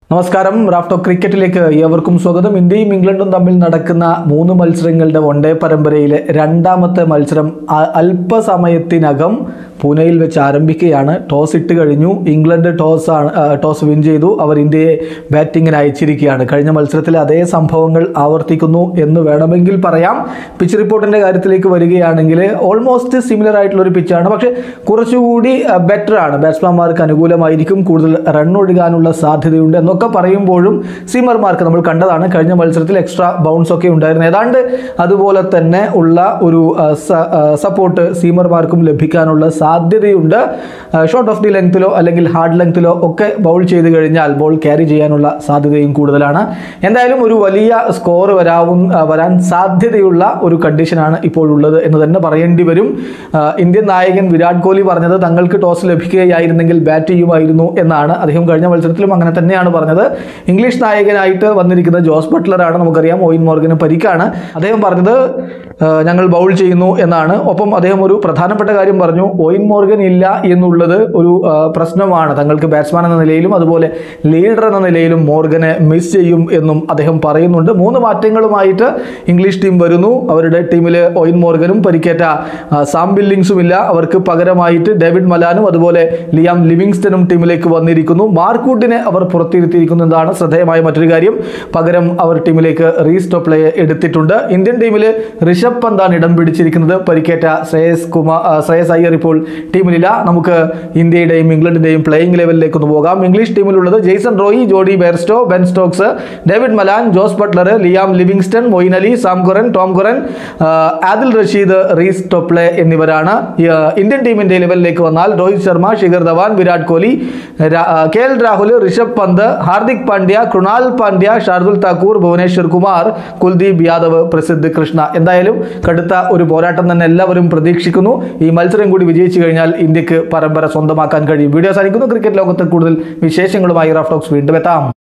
നമസ്കാരം റാഫ്റ്റോ ക്രിക്കറ്റിലേക്ക് ഏവർക്കും സ്വാഗതം ഇന്ത്യയും ഇംഗ്ലണ്ടും തമ്മിൽ നടക്കുന്ന മൂന്ന് മത്സരങ്ങളുടെ വൺഡേ പരമ്പരയിലെ രണ്ടാമത്തെ മത്സരം അ- അല്പസമയത്തിനകം പൂനെയിൽ വെച്ച് ആരംഭിക്കുകയാണ് ടോസ് ഇട്ട് കഴിഞ്ഞു ഇംഗ്ലണ്ട് ടോസ് ആണ് ആ, ടോസ് വിൻ ചെയ്തു അവർ ഇന്ത്യയെ ബാറ്റിങ്ങിന് അയച്ചിരിക്കുകയാണ് കഴിഞ്ഞ മത്സരത്തിലെ അതേ സംഭവങ്ങൾ ആവർത്തിക്കുന്നു എന്ന് വേണമെങ്കിൽ പറയാം പിച്ച് റിപ്പോർട്ടിന്റെ കാര്യത്തിലേക്ക് വരികയാണെങ്കിൽ ഓൾമോസ്റ്റ് സിമിലർ ആയിട്ടുള്ള ഒരു പിച്ചാണ് പക്ഷേ കുറച്ചുകൂടി ബെറ്റർ ആണ് ബാറ്റ്സ്മാൻമാർക്ക് അനുകൂലമായിരിക്കും കൂടുതൽ റൺ ഒഴുകാനുള്ള സാധ്യതയുണ്ട് എന്നൊക്കെ പറയുമ്പോഴും സീമർമാർക്ക് നമ്മൾ കണ്ടതാണ് കഴിഞ്ഞ മത്സരത്തിൽ എക്സ്ട്രാ ബൗൺസ് ഒക്കെ ഉണ്ടായിരുന്നു ഏതാണ്ട് അതുപോലെ തന്നെ ഉള്ള ഒരു സപ്പോർട്ട് സീമർമാർക്കും ലഭിക്കാനുള്ള സാധ്യതയുണ്ട് ഷോർട്ട് ഓഫ് ദി ലെങ്ത്തിലോ അല്ലെങ്കിൽ ഹാർഡ് ലെങ്ത്തിലോ ഒക്കെ ബൗൾ ചെയ്ത് കഴിഞ്ഞാൽ ബോൾ ക്യാരി ചെയ്യാനുള്ള സാധ്യതയും കൂടുതലാണ് എന്തായാലും ഒരു വലിയ സ്കോർ വരാവുന്ന വരാൻ സാധ്യതയുള്ള ഒരു കണ്ടീഷനാണ് ഇപ്പോഴുള്ളത് എന്ന് തന്നെ പറയേണ്ടി വരും ആ, ഇന്ത്യൻ നായകൻ വിരാട് കോഹ്ലി പറഞ്ഞത് തങ്ങൾക്ക് ടോസ് ലഭിക്കുകയായിരുന്നെങ്കിൽ ബാറ്റ് ചെയ്യുമായിരുന്നു എന്നാണ് അദ്ദേഹം കഴിഞ്ഞ മത്സരത്തിലും അങ്ങനെ തന്നെയാണ് പറഞ്ഞത് ഇംഗ്ലീഷ് നായകനായിട്ട് വന്നിരിക്കുന്ന ജോസ് ബട്ട്ലറാണ് നമുക്കറിയാം ഓയിൻ മോർഗന് പരിക്കാണ് അദ്ദേഹം പറഞ്ഞത് ആ, ഞങ്ങൾ ബൗൾ ചെയ്യുന്നു എന്നാണ് ഒപ്പം അദ്ദേഹം ഒരു പ്രധാനപ്പെട്ട കാര്യം പറഞ്ഞു ഓയിൻ മോർഗൻ ഇല്ല എന്നുള്ളത് ഒരു ആ, പ്രശ്നമാണ് തങ്ങൾക്ക് ബാറ്റ്സ്മാൻ എന്ന നിലയിലും അതുപോലെ ലീഡർ എന്ന നിലയിലും മോർഗനെ മിസ് ചെയ്യും എന്നും അദ്ദേഹം പറയുന്നുണ്ട് മൂന്ന് മാറ്റങ്ങളുമായിട്ട് ഇംഗ്ലീഷ് ടീം വരുന്നു അവരുടെ ടീമിൽ ഓയിൻ മോർഗനും പരിക്കേറ്റ ആ, സാം ബില്ലിങ്സും ഇല്ല അവർക്ക് പകരമായിട്ട് ഡേവിഡ് മലാനും അതുപോലെ ലിയാം ലിവിങ്സ്റ്റണും ടീമിലേക്ക് വന്നിരിക്കുന്നു മാർക്കൂട്ടിനെ അവർ പുറത്തിരുത്തിയിരിക്കുന്നു എന്നതാണ് ശ്രദ്ധേയമായ മറ്റൊരു കാര്യം പകരം അവർ ടീമിലേക്ക് റീസ്റ്റോപ്ലയെ എടുത്തിട്ടുണ്ട് ഇന്ത്യൻ ടീമിൽ ഋഷഭ് പന്താണ് ഇടം പിടിച്ചിരിക്കുന്നത് പരിക്കേറ്റ ശ്രേയസ് കുമാർ ആ, ശ്രേയസ് അയ്യർ ഇപ്പോൾ ടീമിലില്ല നമുക്ക് ഇന്ത്യയുടെയും ഇംഗ്ലണ്ടിന്റെയും പ്ലേയിങ് ലെവലിലേക്ക് ഒന്ന് പോകാം English ടീമിലുള്ളത് Jason Roy Jonny Bairstow Ben Stokes David Malan Jos Buttler Liam Livingstone Moeen Ali Sam Curran Tom Curran ആ, ആദിൽ റഷീദ് റീസ് ടോപ്ലെ എന്നിവരാണ് ഈ, ആ, ഇന്ത്യൻ ടീമിന്റെ ലെവലിലേക്ക് വന്നാൽ രോഹിത് ശർമ്മ ശിഖർ ധവാൻ വിരാട് കോഹ്ലി രാ- ആ, കെ എൽ രാഹുൽ ഋഷഭ് പന്ത് ഹാർദിക് പാണ്ഡ്യ കൃണാൽ പാണ്ഡ്യ ഷാർദുൽ താക്കൂർ ഭുവനേശ്വർ കുമാർ കുൽദീപ് യാദവ് പ്രസിദ്ധ് കൃഷ്ണ എന്തായാലും കടുത്ത ഒരു പോരാട്ടം തന്നെ എല്ലാവരും പ്രതീക്ഷിക്കുന്നു ഈ മത്സരം കൂടി വിജയിച്ചു കഴിഞ്ഞാൽ ഇന്ത്യക്ക് പരമ്പര സ്വന്തമാക്കാൻ കഴിയും വീഡിയോ സാധിക്കുന്നു ക്രിക്കറ്റ് ലോകത്ത് കൂടുതൽ വിശേഷങ്ങളുമായി റാഫ്റ്റോക്സ് വീണ്ടും എത്താം